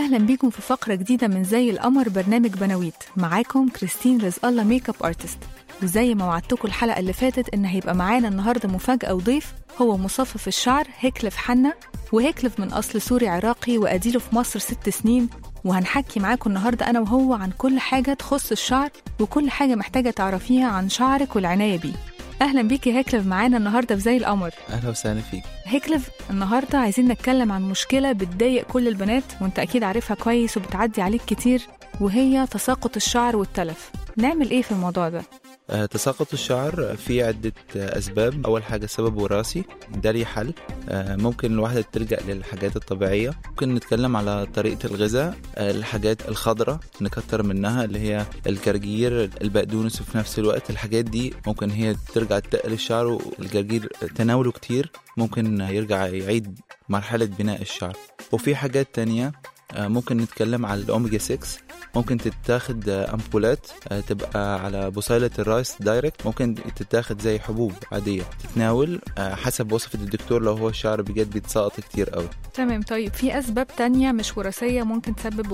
أهلا بيكم في فقرة جديدة من زي القمر برنامج بناويت معاكم كريستين رزق الله ميك اب ارتست وزي ما وعدتكم الحلقة اللي فاتت إن هيبقى معانا النهاردة مفاجأة وضيف هو مصفف الشعر هيكلف حنا وهيكلف من أصل سوري عراقي وأديله في مصر ست سنين وهنحكي معاكم النهاردة أنا وهو عن كل حاجة تخص الشعر وكل حاجة محتاجة تعرفيها عن شعرك والعناية بيه أهلا بيكي هيكلف معانا النهاردة في زي القمر اهلا وسهلا فيك هيكلف النهاردة عايزين نتكلم عن مشكلة بتضايق كل البنات وانت أكيد عارفها كويس وبتعدي عليك كتير وهي تساقط الشعر والتلف نعمل ايه في الموضوع ده؟ آه، تساقط الشعر في عدة آه، أسباب أول حاجة سبب وراثي ده ليه حل آه، ممكن الواحدة تلجأ للحاجات الطبيعية ممكن نتكلم على طريقة الغذاء آه، الحاجات الخضراء نكتر منها اللي هي الجرجير البقدونس وفي نفس الوقت الحاجات دي ممكن هي ترجع تقل الشعر والجرجير تناوله كتير ممكن يرجع يعيد مرحلة بناء الشعر وفي حاجات تانية آه، ممكن نتكلم على الأوميجا 6 ممكن تتاخد آه، أمبولات آه، تبقى على بصيلة الراس دايركت ممكن تتاخد زي حبوب عادية تتناول آه، حسب وصفة الدكتور لو هو الشعر بجد بيتساقط كتير قوي تمام طيب في أسباب تانية مش وراثية ممكن تسبب